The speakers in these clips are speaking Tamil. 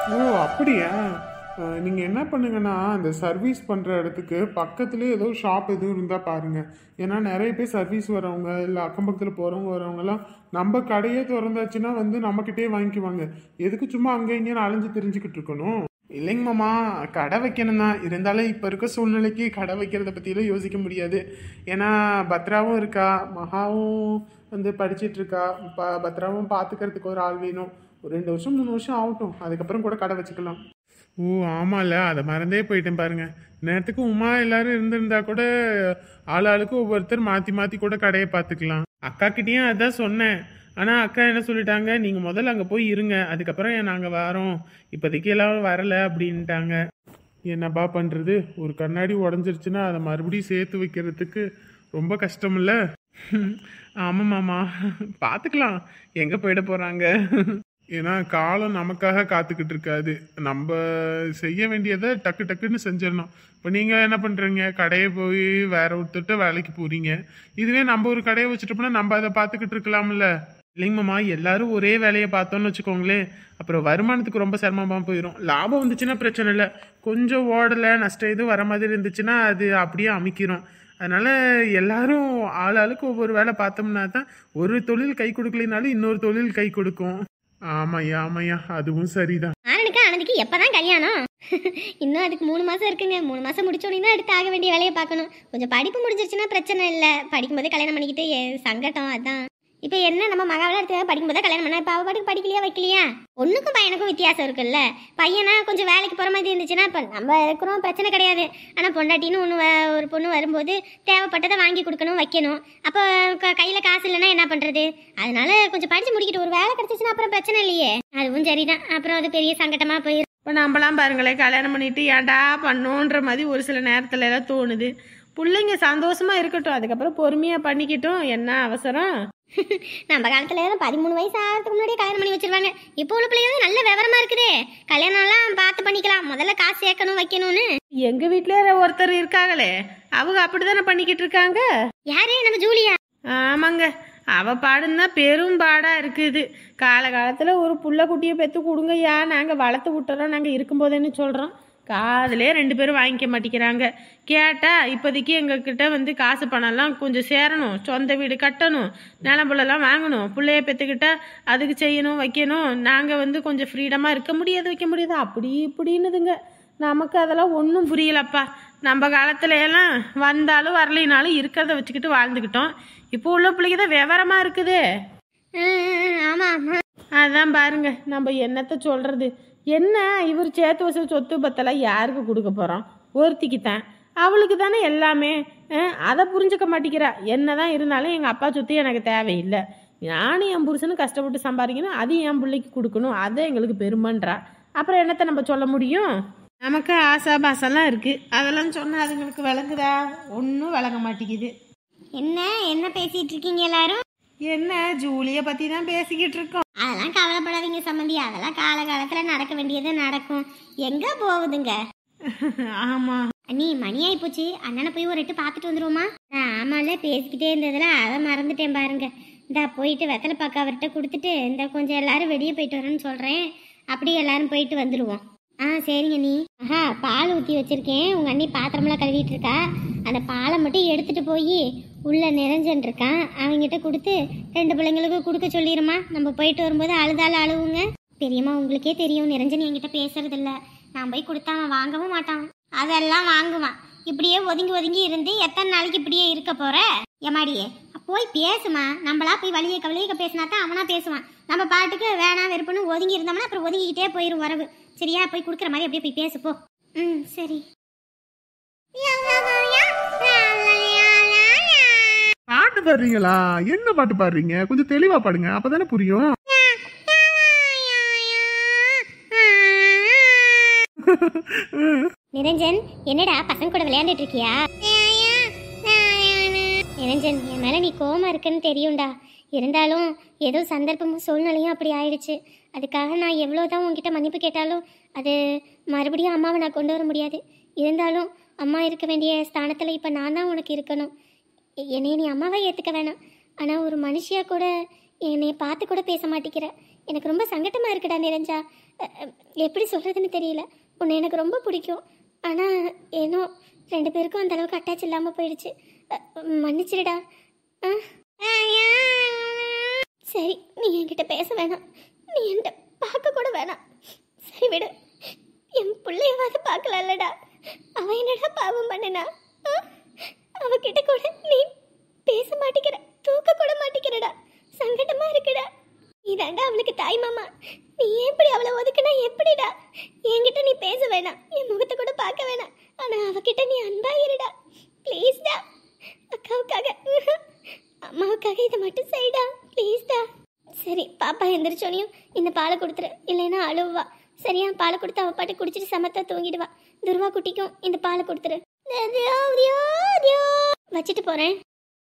ஓ அப்படியா அஹ், நீங்க என்ன பண்ணுங்கன்னா அந்த சர்வீஸ் பண்ற இடத்துக்கு பக்கத்துலயே ஏதோ ஷாப் எதுவும் இருந்தா பாருங்க ஏன்னா நிறைய பேர் சர்வீஸ் வரவங்க இல்ல அக்கம் பக்கத்துல போறவங்க வரவங்க எல்லாம் நம்ம கடையே திறந்தாச்சுன்னா வந்து நம்மக்கிட்டே வாங்கிக்குவாங்க எதுக்கு சும்மா அங்க இங்கேயும் அலைஞ்சு தெரிஞ்சுக்கிட்டு இருக்கணும் இல்லைங்க மாமா கடை வைக்கணும் தான் இருந்தாலும் இப்போ இருக்க சூழ்நிலைக்கு கடை வைக்கிறத பற்றிலாம் யோசிக்க முடியாது ஏன்னா பத்ராவும் இருக்கா மகாவும் வந்து படிச்சிட்டு இருக்கா ப பத்ராவும் பார்த்துக்கிறதுக்கு ஒரு ஆள் வேணும் ஒரு ரெண்டு வருஷம் மூணு வருஷம் ஆகட்டும் அதுக்கப்புறம் கூட கடை வச்சுக்கலாம் ஓ ஆமாம்ல அதை மறந்தே போயிட்டேன் பாருங்க நேரத்துக்கு உமா எல்லாரும் இருந்திருந்தா கூட ஆள் ஆளுக்கு ஒவ்வொருத்தர் மாற்றி மாற்றி கூட கடையை பார்த்துக்கலாம் அக்கா கிட்டேயும் அதான் சொன்னேன் ஆனால் அக்கா என்ன சொல்லிட்டாங்க நீங்கள் முதல்ல அங்கே போய் இருங்க அதுக்கப்புறம் நாங்கள் வரோம் இப்போதைக்கு எல்லாம் வரல அப்படின்ட்டாங்க என்னப்பா பண்ணுறது ஒரு கண்ணாடி உடஞ்சிருச்சுன்னா அதை மறுபடியும் சேர்த்து வைக்கிறதுக்கு ரொம்ப கஷ்டமில்ல ஆமாம் மாமா பார்த்துக்கலாம் எங்கே போயிட போகிறாங்க ஏன்னா காலம் நமக்காக காத்துக்கிட்டு இருக்காது நம்ம செய்ய வேண்டியதை டக்கு டக்குன்னு செஞ்சிடணும் இப்போ நீங்கள் என்ன பண்ணுறீங்க கடையை போய் வேற ஒருத்தர்கிட்ட வேலைக்கு போகிறீங்க இதுவே நம்ம ஒரு கடையை வச்சுட்டோம்னா நம்ம அதை பார்த்துக்கிட்டு இருக்கலாம்ல இல்லைங்கம்மா எல்லாரும் ஒரே வேலையை பார்த்தோம்னு வச்சுக்கோங்களேன் அப்புறம் வருமானத்துக்கு ரொம்ப சிரமமாக போயிடும் லாபம் வந்துச்சுன்னா பிரச்சனை இல்லை கொஞ்சம் ஓடலை நஷ்டம் எதுவும் வர மாதிரி இருந்துச்சுன்னா அது அப்படியே அமைக்கிறோம் அதனால எல்லாரும் ஆள் ஆளுக்கு ஒவ்வொரு வேலை பார்த்தோம்னா தான் ஒரு தொழில் கை கொடுக்கலினாலும் இன்னொரு தொழில் கை கொடுக்கும் ஆமாய்யா ஆமாய்யா அதுவும் சரிதான் ஆனனுக்கு ஆனந்துக்கு எப்பதான் கல்யாணம் இன்னும் அதுக்கு மூணு மாசம் இருக்குங்க மூணு மாசம் முடிச்ச உடனே தான் அடுத்து ஆக வேண்டிய வேலையை பார்க்கணும் கொஞ்சம் படிப்பு முடிஞ்சிருச்சுன்னா பிரச்சனை இல்லை படிக்கும்போதே கல்யாணம் பண்ணிக்கிட்டு எ- சங்கடம் அதான் இப்போ என்ன நம்ம மகாவில எடுத்து படிக்கும்போதே கல்யாணம் பண்ணா இப்போ அவ பாட்டுக்கு படிக்கலையா வைக்கலையா பொண்ணுக்கும் பையனுக்கும் வித்தியாசம் இருக்குல்ல பையனா கொஞ்சம் வேலைக்கு போகிற மாதிரி இருந்துச்சுன்னா இப்போ நம்ம இருக்கிறோம் பிரச்சனை கிடையாது ஆனால் பொண்டாட்டின்னு ஒன்று ஒரு பொண்ணு வரும்போது தேவைப்பட்டதை வாங்கி கொடுக்கணும் வைக்கணும் அப்போ க- கையில காசு இல்லைன்னா என்ன பண்றது அதனால கொஞ்சம் படிச்சு முடிக்கிட்டு ஒரு வேலை கிடைச்சிச்சுன்னா அப்புறம் பிரச்சனை இல்லையே அதுவும் சரிதான் அப்புறம் அது பெரிய சங்கடமா போயிடும் இப்போ நம்மளாம் பாருங்களேன் கல்யாணம் பண்ணிட்டு ஏன்டா பண்ணோன்ற மாதிரி ஒரு சில நேரத்துல எல்லாம் தோணுது பிள்ளைங்க சந்தோஷமா இருக்கட்டும் அதுக்கப்புறம் பொறுமையா பண்ணிக்கிட்டும் என்ன அவசரம் நம்ம காலத்துல எல்லாம் பதிமூணு வயசு ஆகிறதுக்கு முன்னாடியே கல்யாணம் பண்ணி வச்சிருவாங்க இப்போ உள்ள பிள்ளைங்க வந்து நல்ல விவரமா இருக்குதே கல்யாணம்லாம் பார்த்து பண்ணிக்கலாம் முதல்ல காசு சேர்க்கணும் வைக்கணும்னு எங்க வீட்ல ஒருத்தர் இருக்காங்களே அவங்க அப்படிதானே பண்ணிக்கிட்டு இருக்காங்க யாரு நம்ம ஜூலியா ஆமாங்க அவ பாடுன்னா பெரும் பாடா இருக்குது காலகாலத்துல ஒரு புள்ள குட்டியை பெத்து கொடுங்கய்யா நாங்க வளர்த்து விட்டுறோம் நாங்க இருக்கும்போதேன்னு சொல்றோம் காதுலே ரெண்டு பேரும் வாங்கிக்க மாட்டேங்கிறாங்க கேட்டா இப்போதைக்கு எங்ககிட்ட வந்து காசு பணம்லாம் கொஞ்சம் சேரணும் சொந்த வீடு கட்டணும் நிலம்புலெல்லாம் வாங்கணும் பிள்ளைய பெற்றுக்கிட்டா அதுக்கு செய்யணும் வைக்கணும் நாங்கள் வந்து கொஞ்சம் ஃப்ரீடமாக இருக்க முடியாது வைக்க முடியாது அப்படி இப்படின்னுதுங்க நமக்கு அதெல்லாம் ஒன்றும் புரியலப்பா நம்ம காலத்துல எல்லாம் வந்தாலும் வரலைனாலும் இருக்கிறத வச்சுக்கிட்டு வாழ்ந்துக்கிட்டோம் இப்போ உள்ள பிள்ளைங்க தான் விவரமா இருக்குது ஆமா ஆமா அதான் பாருங்க நம்ம என்னத்த சொல்றது என்ன இவர் சேர்த்து வச்ச சொத்து பத்தெல்லாம் யாருக்கு கொடுக்க போறோம் ஒருத்திக்கு தான் அவளுக்கு தானே எல்லாமே அஹ், அதை புரிஞ்சுக்க மாட்டேங்கிறா என்னதான் இருந்தாலும் எங்கள் அப்பா சொத்து எனக்கு தேவையில்லை நானும் என் புருஷனும் கஷ்டப்பட்டு சம்பாதிக்கணும் அது என் பிள்ளைக்கு கொடுக்கணும் அதை எங்களுக்கு பெருமைன்றா அப்புறம் என்னத்த நம்ம சொல்ல முடியும் நமக்கு ஆசா பாசெல்லாம் இருக்குது அதெல்லாம் சொன்னால் அதுங்களுக்கு விளங்குதா ஒன்றும் விளங்க மாட்டேங்குது என்ன என்ன பேசிட்டு இருக்கீங்க எல்லாரும் என்ன ஜூலியை பற்றி தான் பேசிக்கிட்டு இருக்கோம் அதெல்லாம் கவலைப்படாதீங்க சம்மந்தி அதெல்லாம் காலகாலத்துல நடக்க வேண்டியது நடக்கும் எங்க போகுதுங்க ஆமாம் அண்ணி மணி ஆயி போச்சு அண்ணனை போய் ஒரு எட்டு பார்த்துட்டு வந்துருவோமா நான் ஆமால பேசிக்கிட்டே இருந்ததுல அதை மறந்துட்டேன் பாருங்க இந்தா போயிட்டு வெத்தலை பாக்க அவர்கிட்ட கொடுத்துட்டு இந்த கொஞ்சம் எல்லாரும் வெளியே போயிட்டு வரேன்னு சொல்றேன் அப்படியே எல்லாரும் போயிட்டு வந்துருவோம் ஆ சரிங்க நீ ஆஹா பால் ஊற்றி வச்சிருக்கேன் உங்க அண்ணி பாத்திரமெல்லாம் கழுவிட்டு இருக்கா அந்த பாலை மட்டும் எடுத்துட்டு போய் உள்ள நிறைஞ்சன் இருக்கான் அவங்ககிட்ட கொடுத்து ரெண்டு பிள்ளைங்களுக்கு கொடுக்க சொல்லிடுமா நம்ம போயிட்டு வரும்போது அழுதாலும் அழுவுங்க பெரியம்மா உங்களுக்கே தெரியும் நிரஞ்சன் என்கிட்ட பேசுறது இல்ல நான் போய் கொடுத்தா அவன் வாங்கவும் மாட்டான் அதெல்லாம் வாங்குவான் இப்படியே ஒதுங்கி ஒதுங்கி இருந்து எத்தனை நாளைக்கு இப்படியே இருக்க போற எமாடியே போய் பேசுமா நம்மளா போய் வழியை கவலையை பேசினா தான் அவனா பேசுவான் நம்ம பாட்டுக்கு வேணாம் வெறுப்புன்னு ஒதுங்கி இருந்தோம்னா அப்புறம் ஒதுங்கிக்கிட்டே போயிரும் வரவு சரியா போய் கொடுக்குற மாதிரி அப்படியே போய் பேசு போ ம் சரி பாட்டு பாடுறீங்களா என்ன பாட்டு பாடுறீங்க கொஞ்சம் தெளிவா பாடுங்க அப்பதானே புரியும் நிரஞ்சன் என்னடா பசங்க கூட விளையாண்டுட்டு இருக்கியா நிரஞ்சன் என் மேல நீ கோவமா இருக்குன்னு தெரியும்டா இருந்தாலும் ஏதோ சந்தர்ப்பமும் சூழ்நிலையும் அப்படி ஆயிடுச்சு அதுக்காக நான் எவ்வளோதான் உன்கிட்ட மன்னிப்பு கேட்டாலும் அது மறுபடியும் அம்மாவை நான் கொண்டு வர முடியாது இருந்தாலும் அம்மா இருக்க வேண்டிய ஸ்தானத்தில் இப்போ நான் தான் உனக்கு இருக்கணும் என்னைய நீ அம்மாவை ஏற்றுக்க வேணாம் ஆனால் ஒரு மனுஷியா கூட என்னை பார்த்து கூட பேச மாட்டேங்கிற எனக்கு ரொம்ப சங்கட்டமாக இருக்குடா நிரஞ்சா அ, அ, எப்படி சொல்கிறதுன்னு தெரியல உன்னை எனக்கு ரொம்ப பிடிக்கும் ஆனால் ஏனோ ரெண்டு பேருக்கும் அந்த அளவுக்கு அட்டாச் இல்லாமல் போயிடுச்சு அ, மன்னிச்சிடுடா ஆ சரி நீ என்கிட்ட பேச வேணாம் நீ என்கிட்ட பார்க்க கூட வேணாம் சரி விடு என் பிள்ளையவாது பார்க்கலாம்லடா அவ என்னடா பாவம் பண்ணனா ஆ? அவகிட்ட கூட நீ பேச மாட்டேங்கிற தூக்க கூட மாட்டேங்கிறடா சங்கடமா இருக்குடா இதாண்டா அவளுக்கு தாய் மாமா நீ ஏன் இப்படி அவளை ஒதுக்குனா எப்படிடா என்கிட்ட நீ பேச வேணாம் என் முகத்தை கூட பார்க்க வேணாம் ஆனா அவகிட்ட நீ அன்பா இருடா ப்ளீஸ்டா அக்காவுக்காக அம்மாவுக்காக இதை மட்டும் செய்டா ப்ளீஸ்டா சரி பாப்பா எந்திரிச்சோனையும் இந்த பாலை கொடுத்துரு இல்லைன்னா அழுவா சரியா பாலை கொடுத்து அவ பாட்டு குடிச்சிட்டு சமத்தா தூங்கிடுவா துர்வா குட்டிக்கும் இந்த பாலை கொடுத்துரு வச்சுட்டு போறேன்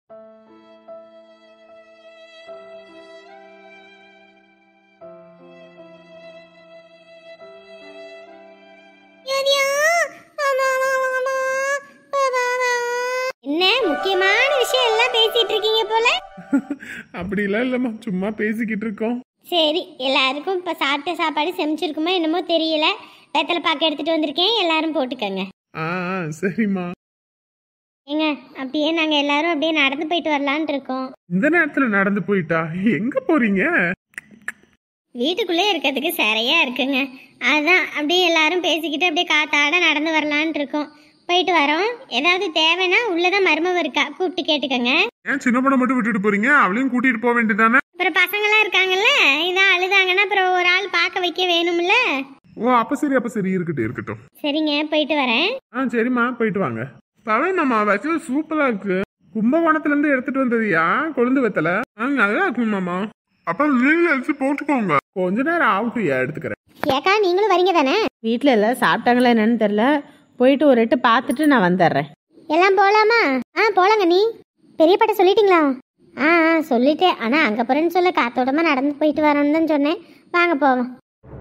என்ன முக்கியமான விஷயம் எல்லாம் பேசிட்டு இருக்கீங்க போல அப்படிலாம் இல்லைம்மா சும்மா பேசிக்கிட்டு இருக்கோம் சரி எல்லாருக்கும் இப்போ சாப்பிட்ட சாப்பாடு செமிச்சிருக்குமோ என்னமோ தெரியல வெத்தலை பாக்கு எடுத்துட்டு வந்திருக்கேன் எல்லாரும் போட்டுக்கோங்க ஆ ஆ, சரிம்மா ஏங்க அப்படியே நாங்கள் எல்லாரும் அப்படியே நடந்து போயிட்டு வரலான்ட்டு இருக்கோம் இந்த நேரத்துல நடந்து போயிட்டா எங்க போறீங்க வீட்டுக்குள்ளே இருக்கிறதுக்கு சரியா இருக்குங்க அதான் அப்படியே எல்லாரும் பேசிக்கிட்டு அப்படியே காத்தாட நடந்து வரலான்ட்டு இருக்கோம் போயிட்டு வரோம் ஏதாவது தேவைன்னா உள்ளதான் மருமவ இருக்கா கூப்பிட்டு கேட்டுக்கோங்க ஏன் சின்ன பொண்ணை மட்டும் விட்டுட்டு போறீங்க அவளையும் கூட்டிட்டு போக வேண்டியதானே அப்புறம் பசங்களாம் இருக்காங்கல்ல இதான் அழுதாங்கன்னா அப்புறம் ஒரு ஆள் பார்க்க வைக்க வேணும்ல ஓ அப்ப சரி அப்ப சரி இருக்கட்டும் இருக்கட்டும் சரிங்க போயிட்டு வரேன் ஆ சரிம்மா போயிட்டு வாங்க பவன் மாமா வச்சது சூப்பரா இருக்கு கும்பகோணத்துல இருந்து எடுத்துட்டு வந்ததுயா கொழுந்து வெத்தல ஆ, நல்லா இருக்கு மாமா அப்ப நீங்க எடுத்து போட்டுக்கோங்க கொஞ்ச நேரம் ஆகட்டும் எடுத்துக்கிறேன் ஏக்கா நீங்களும் வரீங்க தானே வீட்டில் எல்லாம் சாப்பிட்டாங்களா என்னன்னு தெரில போயிட்டு ஒரு எட்டு பார்த்துட்டு நான் வந்துடுறேன் எல்லாம் போகலாமா ஆ போலாங்க நீ பெரிய பாட்ட சொல்லிட்டீங்களா ஆ ஆ சொல்லிட்டேன் ஆனால் அங்கே போகிறேன்னு சொல்ல காத்தோட்டமா நடந்து போயிட்டு வரேன்னு தான் சொன்னேன் வாங்க போவோம்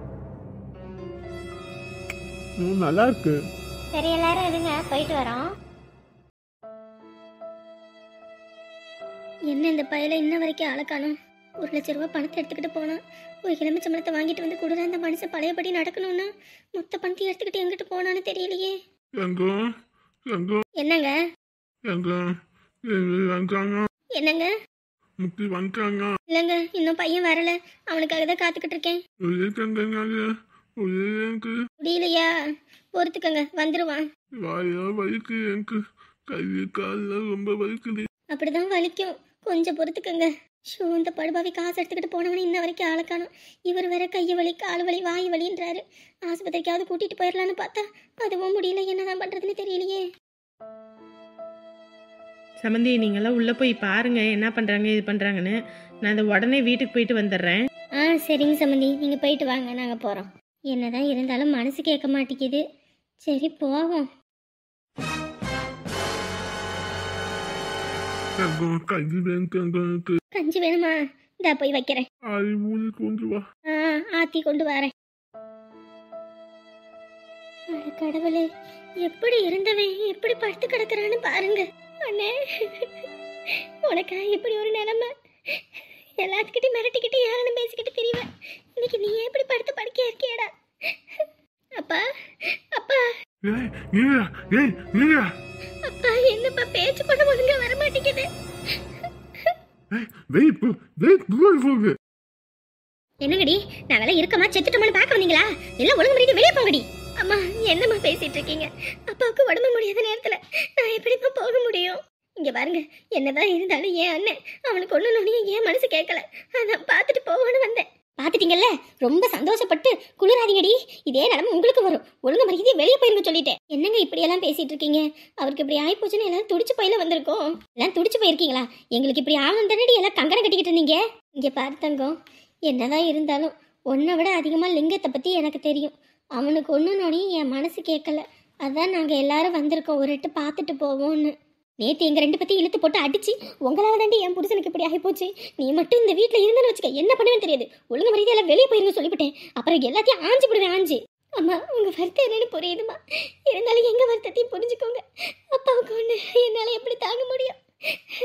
ம், நல்லா இருக்கு சரி எல்லாரும் இருங்க போயிட்டு வரோம் என்ன இந்த பையில இன்ன வரைக்கும் ஆளக்கானும் ஒரு லட்ச ரூபாய் பணத்தை எடுத்துக்கிட்டு போனான் ஒரு கிழமை சம்பளத்தை வாங்கிட்டு வந்து கொடுற அந்த மனுஷன் பழையபடி நடக்கணும்னா மொத்த பணத்தையும் எடுத்துக்கிட்டு எங்கிட்டு போனான்னு தெரியலையே எங்க எங்க என்னங்க எங்க வந்துட்டாங்க என்னங்க முக்கி வந்துட்டாங்க இல்லைங்க இன்னும் பையன் வரல அவனுக்காக தான் காத்துக்கிட்டு இருக்கேன் எனக்கு முடியலையா பொறுத்துக்கங்க வந்துருவான் வாயா வலிக்கு எனக்கு கை காலில் ரொம்ப வலிக்குது அப்படிதான் வலிக்கும் கொஞ்சம் பொறுத்துக்கங்க ஷோ இந்த படுபாவி காசு எடுத்துக்கிட்டு போனவனே இன்ன வரைக்கும் ஆளக்கானோம் இவர் வேற கையை வலி கால் வலி வாய் வலின்றாரு ஆஸ்பத்திரிக்காவது கூட்டிட்டு போயிடலான்னு பார்த்தா அதுவும் முடியல என்னதான் பண்றதுன்னு தெரியலையே சமந்தி நீங்களாம் உள்ளே போய் பாருங்க என்ன பண்ணுறாங்க இது பண்ணுறாங்கன்னு நான் இந்த உடனே வீட்டுக்கு போயிட்டு வந்துடுறேன் ஆ சரிங்க சம்மந்தி நீங்க போயிட்டு வாங்க நாங்க போறோம் என்னதான் இருந்தாலும் மனசு கேட்க மாட்டேங்குது சரி போவோம் கை எனக்கு கஞ்சி வேணுமா இந்தா போய் வைக்கிறேன் அறிவூலி கொண்டு வா ஆ ஆத்தி கொண்டு வரேன் அட கடவுளே எப்படி இருந்தவன் எப்படி படுத்து கிடக்குறான்னு பாருங்க அண்ணே உனக்கா இப்படி ஒரு நிலைமை எல்லாத்துக்கிட்டையும் மிரட்டிக்கிட்டு யாருன்னு பேசிக்கிட்டு தெரியவன் இன்னைக்கு நீ எப்படி படுத்து படுக்கையா இருக்கியாடா அப்பா அப்பா ஏய் நீயா ஏய் நீயா அப்பா என்னப்பா பேச்சு கூட ஒழுங்கா வர மாட்டேங்குது ஏய் வெயிட் வெயிட் போகு என்னங்கடி நான் வேலை இருக்கமா செத்துட்டோம்னு பார்க்க வந்தீங்களா எல்லாம் ஒழுங்கு முடிட்டு வெளியே போங்கடி அம்மா என்னம்மா பேசிட்டு இருக்கீங்க அப்பாவுக்கு உடம்பு முடியாத நேரத்துல நான் எப்படிம்மா போக முடியும் இங்க பாருங்க என்னதான் இருந்தாலும் ஏன் அண்ணன் அவனுக்கு ஒண்ணு ஏன் மனசு கேட்கல அதான் பார்த்துட்டு போவோன்னு வந்தேன் பார்த்துட்டீங்கல்ல ரொம்ப சந்தோஷப்பட்டு குளிராதீங்கடி இதே நிலைமை உங்களுக்கு வரும் ஒழுங்கு மரியாதை வெளியே போயிருங்க சொல்லிட்டேன் என்னங்க இப்படி எல்லாம் பேசிட்டு இருக்கீங்க அவருக்கு இப்படி ஆயிப்போச்சுன்னு எல்லாம் துடிச்சு போயில வந்திருக்கோம் எல்லாம் துடிச்சு போயிருக்கீங்களா எங்களுக்கு இப்படி ஆகும் தானடி எல்லாம் கங்கணம் கட்டிக்கிட்டு இருந்தீங்க இங்க பாரு தங்கம் என்னதான் இருந்தாலும் உன்னை விட அதிகமாக லிங்கத்தை பற்றி எனக்கு தெரியும் அவனுக்கு ஒன்றுனோடையும் என் மனசு கேட்கல அதான் நாங்கள் எல்லாரும் வந்திருக்கோம் ஒரு எட்டு பார்த்துட்டு போவோம்னு நேற்று எங்கள் ரெண்டு பற்றி இழுத்து போட்டு அடிச்சு உங்களால் தாண்டி என் புருஷனுக்கு இப்படி ஆகி போச்சு நீ மட்டும் இந்த வீட்டில் இருந்தேன்னு வச்சுக்க என்ன பண்ணுவேன்னு தெரியாது ஒழுங்கு மரியாதையில் வெளியே போயிருங்க சொல்லிவிட்டேன் அப்புறம் எல்லாத்தையும் ஆஞ்சு விடுவேன் ஆஞ்சு அம்மா உங்கள் வருத்தம் என்னன்னு புரியுதுமா இருந்தாலும் எங்கள் வருத்தத்தையும் புரிஞ்சுக்கோங்க அப்பாவுக்கு ஒன்று என்னால் எப்படி தாங்க முடியும்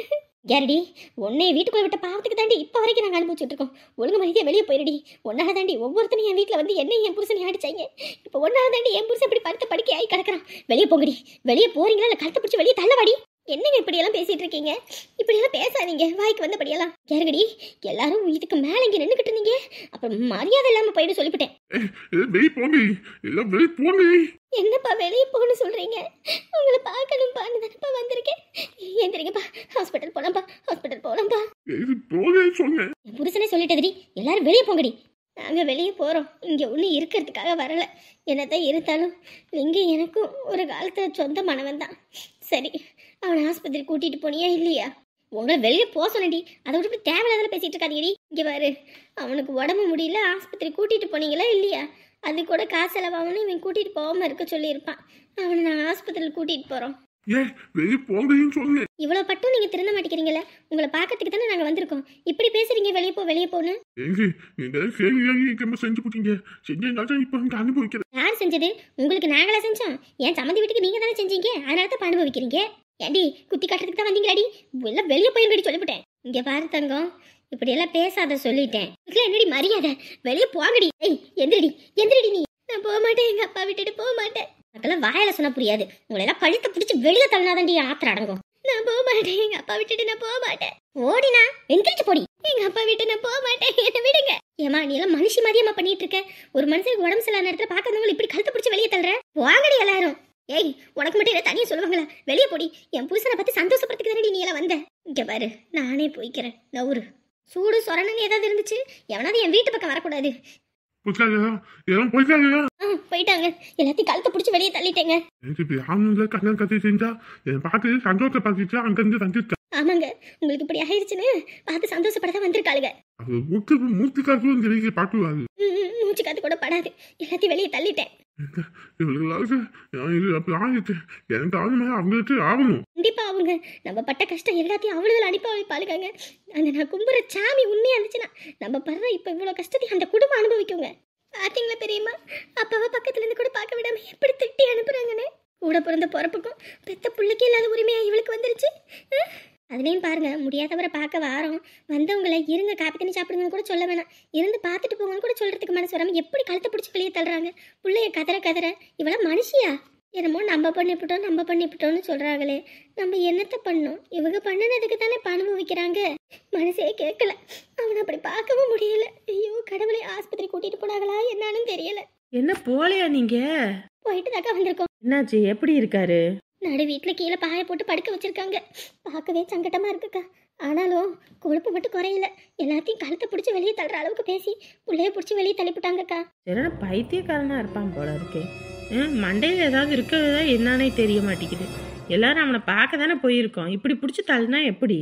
கேரடி உன்னை வீட்டுக்குள்ள விட்ட பாவத்துக்கு தாண்டி இப்போ வரைக்கும் நாங்கள் அனுபவிச்சுட்டு இருக்கோம் ஒழுங்கு மரியாதை வெளியே போயிடுடி ஒன்னால தாண்டி ஒவ்வொருத்தனையும் என் வீட்டில் வந்து என்ன என் புருஷனை அடிச்சாங்க இப்போ ஒன்னால தாண்டி என் புருஷன் இப்படி படுத்த படுக்கை ஆகி கிடக்குறான் வெளியே போங்கடி வெளியே போறீங்களா இல்லை கழுத்தை பிடிச்சி வெளியே தள்ளவாடி என்னங்க இப்படியெல்லாம் பேசிட்டு இருக்கீங்க இப்படியெல்லாம் பேசாதீங்க வாய்க்கு வந்தபடியெல்லாம் கேருகடி எல்லாரும் இதுக்கு மேலே இங்கே நின்றுக்கிட்டு இருந்தீங்க அப்புறம் மரியாதை இல்லாமல் போயிட்டு சொல்லிவிட்டேன் வெளியே போங்க எல்லாம் வெளியே போங்க என்னப்பா வெளியே போகணும்னு சொல்றீங்க உங்களை பார்க்கணும்ப்பான்னு தானப்பா வந்திருக்கேன் எந்திரிங்கப்பா ஹாஸ்பிட்டல் போலாம்ப்பா ஹாஸ்பிட்டல் போலாம்ப்பா போங்க சொன்னேன் என் புருஷனே சொல்லிட்டதுடி எல்லாரும் வெளியே போங்கடி நாங்கள் வெளியே போகிறோம் இங்கே ஒன்றும் இருக்கிறதுக்காக வரல என்னதான் இருந்தாலும் இங்கே எனக்கும் ஒரு காலத்தில் சொந்தமானவன் தான் சரி அவனை ஆஸ்பத்திரி கூட்டிகிட்டு போனியா இல்லையா உங்களை வெளியே போக சொன்னடி அதை விட்டு இப்படி தேவையில்லாத பேசிட்டு இருக்காதீங்கடி இங்கே பாரு அவனுக்கு உடம்பு முடியல ஆஸ்பத்திரி கூட்டிகிட்டு போனீங்களா இல்லையா அது கூட காசு செலவாகணும் இவன் கூட்டிகிட்டு போகாமல் இருக்க சொல்லியிருப்பான் அவனை நான் ஆஸ்பத்திரியில் கூட்டிகிட்டு போகிறோம் ஏ வெளியே போங்கன்னு சொன்னேன் இவ்வளோ பட்டும் நீங்கள் திருந்த மாட்டேங்கிறீங்களே உங்களை பார்க்கறதுக்கு தானே நாங்கள் வந்திருக்கோம் இப்படி பேசுறீங்க வெளியே போ வெளியே போன்னு எங்க நீங்க கேள்வி எங்க செஞ்சு போட்டீங்க செஞ்சதுனால இப்ப இங்க அனுபவிக்கிறேன் யார் செஞ்சது உங்களுக்கு நாங்களா செஞ்சோம் என் சம்மந்தி வீட்டுக்கு நீங்க தானே செஞ்சீங்க அதனால தான் இப்ப அனுபவிக்கிறீங்க ஏண்டி குத்தி காட்டுறதுக்கு தான் வந்தீங்களாடி எல்லாம் வெளியே போயிருங்கடி சொல்லிவிட்டேன் இங்க பாரு தங்கம் இப்படி எல்லாம் பேசாத சொல்லிட்டேன் இதுல என்னடி மரியாதை வெளியே போங்கடி ஏய் எந்திரடி எந்திரடி நீ நான் போக மாட்டேன் எங்க அப்பா விட்டுட்டு போக மாட்டேன் அதெல்லாம் வாயில சொன்னா புரியாது உங்களை எல்லாம் கழுத்தை பிடிச்சி வெளியே தள்ளினாதாண்டி ஆத்திரம் அடங்கும் நான் போக மாட்டேன் எங்க அப்பா விட்டுட்டு நான் போக மாட்டேன் ஓடினா எந்திரிச்சு போடி எங்க அப்பா விட்டு நான் போக மாட்டேன் என்ன விடுங்க ஏமா நீ எல்லாம் மனுஷி மாதிரியமா பண்ணிட்டு இருக்க ஒரு மனுஷனுக்கு உடம்பு சரியில்லாத நேரத்துல பாக்கிறவங்க இப்படி கழுத்து பிடிச்சி வெளியே தள்ளுற வாங்கடி எல்லாரும் ஏய் உனக்கு மட்டும் இதை தனியா சொல்லுவாங்களா வெளியே போடி என் புருஷனை பத்தி சந்தோஷப்படுறதுக்கு தானடி நீ எல்லாம் வந்த இங்க பாரு நானே போய்க்கிறேன் நவுரு சூடு சொரணன்னு ஏதாவது இருந்துச்சு எவனாவது என் வீட்டு பக்கம் வரக்கூடாது போயிட்டாங்க எல்லாம் போயிட்டாங்க ஆ போயிட்டாங்க எல்லாத்தையும் கழுத்தை பிடிச்சி வெளியே தள்ளிட்டேங்க எனக்கு இப்படி ஆனந்த கண்ணன் கதை செஞ்சா என் பார்த்து சந்தோஷப்படுத்திட்டு அங்கிருந்து வந்துருக்கா ஆமாங்க உங்களுக்கு இப்படி ஆயிடுச்சுன்னு பார்த்து சந்தோஷப்பட தான் வந்திருக்காளுங்க அது மூத்து மூத்துக்காகவும் தெரிய பாட்டுவாரு ம், ம், மூச்சு காத்து கூட படாது எல்லாத்தையும் வெளியே தள்ளிட்டேன் இவர்களுக்கு நான் இது அப்படி ஆகிட்டு எனக்கு ஆகணுமே அவங்களுக்கு ஆகணும் கண்டிப்பா அவங்க நம்ம பட்ட கஷ்டம் எல்லாத்தையும் அவ்வளவு அனுப்பி வைப்பாளுக்காங்க அந்த நான் கும்புற சாமி உண்மையா இருந்துச்சுன்னா நம்ம படுற இப்ப இவ்வளவு கஷ்டத்தையும் அந்த குடும்பம் அனுபவிக்குங்க பாத்தீங்களா பெரியம்மா அப்பாவை பக்கத்துல இருந்து கூட பார்க்க விடாம எப்படி திட்டி அனுப்புறாங்கன்னு கூட பிறந்த பிறப்புக்கும் பெத்த பிள்ளைக்கு இல்லாத உரிமையா இவளுக்கு வந்துருச்சு அஹ்? அதுலயும் பாருங்க முடியாதவரை பார்க்க வாரோம் வந்தவங்களை இருங்க காப்பி தண்ணி சாப்பிடுங்கன்னு கூட சொல்ல வேணாம் இருந்து பார்த்துட்டு போங்கன்னு கூட சொல்றதுக்கு மனசு வராம எப்படி கழுத்தை பிடிச்சி வெளியே தள்ளுறாங்க பிள்ளைய கதற கதற இவள மனுஷியா என்னமோ நம்ம பண்ணிவிட்டோம் நம்ம பண்ணிவிட்டோம்னு சொல்றாங்களே நம்ம என்னத்த பண்ணோம் இவங்க பண்ணினதுக்கு தானே இப்ப அனுபவிக்கிறாங்க மனசே கேட்கல அவனை அப்படி பார்க்கவும் முடியல ஐயோ கடவுளை ஆஸ்பத்திரி கூட்டிட்டு போனாங்களா என்னன்னு தெரியல என்ன போலையா நீங்க போயிட்டு தாக்கா வந்திருக்கோம் என்னாச்சு எப்படி இருக்காரு நடு வீட்டில் கீழே பாய போட்டு படுக்க வச்சிருக்காங்க பார்க்கவே சங்கட்டமா இருக்குக்கா ஆனாலும் கொழுப்பு மட்டும் குறையல எல்லாத்தையும் கழுத்தை பிடிச்சி வெளியே தள்ளுற அளவுக்கு பேசி புள்ளைய பிடிச்சி வெளியே தள்ளிவிட்டாங்கக்கா சரியான பைத்தியக்காரனா இருப்பான் போல இருக்கு ம், மண்டையில ஏதாவது இருக்கிறதா என்னன்னே தெரிய மாட்டேங்குது எல்லாரும் அவனை பார்க்க தானே போயிருக்கோம் இப்படி பிடிச்சி தள்ளுனா எப்படி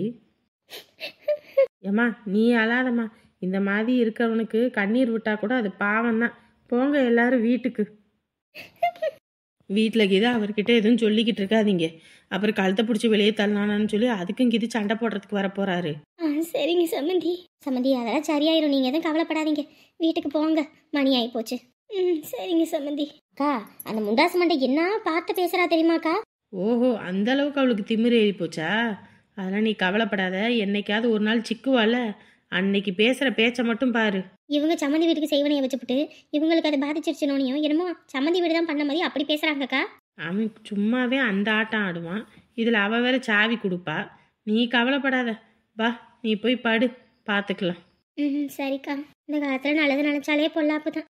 ஏம்மா நீ அழாதம்மா இந்த மாதிரி இருக்கிறவனுக்கு கண்ணீர் விட்டா கூட அது பாவம் தான் போங்க எல்லாரும் வீட்டுக்கு வீட்டில் கீது அவர்கிட்ட எதுவும் சொல்லிக்கிட்டு இருக்காதீங்க அப்புறம் கழுத்தை பிடிச்சி வெளியே தள்ளானான்னு சொல்லி அதுக்கும் கீது சண்டை போடுறதுக்கு வர போறாரு ஆ சரிங்க சம்மந்தி சம்மந்தி அதெல்லாம் சரியாயிரும் நீங்கள் எதுவும் கவலைப்படாதீங்க வீட்டுக்கு போங்க மணி ஆகி போச்சு ம் சரிங்க சம்மந்தி அக்கா அந்த முண்டாசு மண்டை என்ன பார்த்து பேசுறா தெரியுமாக்கா ஓஹோ அந்த அளவுக்கு அவளுக்கு திமிரு ஏறி போச்சா அதெல்லாம் நீ கவலைப்படாத என்னைக்காவது ஒரு நாள் சிக்குவால அன்னைக்கு பேசுகிற பேச்சை மட்டும் பாரு இவங்க சம்மந்தி வீட்டுக்கு செய்வனையை வச்சுப்புட்டு இவங்களுக்கு அது பாதிச்சிருச்சுனோனையும் என்னமோ சம்மந்தி வீடு தான் பண்ண மாதிரி அப்படி பேசுறாங்கக்கா அவன் சும்மாவே அந்த ஆட்டம் ஆடுவான் இதில் அவ வேற சாவி கொடுப்பா நீ கவலைப்படாத வா நீ போய் படு பார்த்துக்கலாம் ம் சரிக்கா இந்த காலத்தில் நல்லது நினச்சாலே பொல்லாப்பு தான்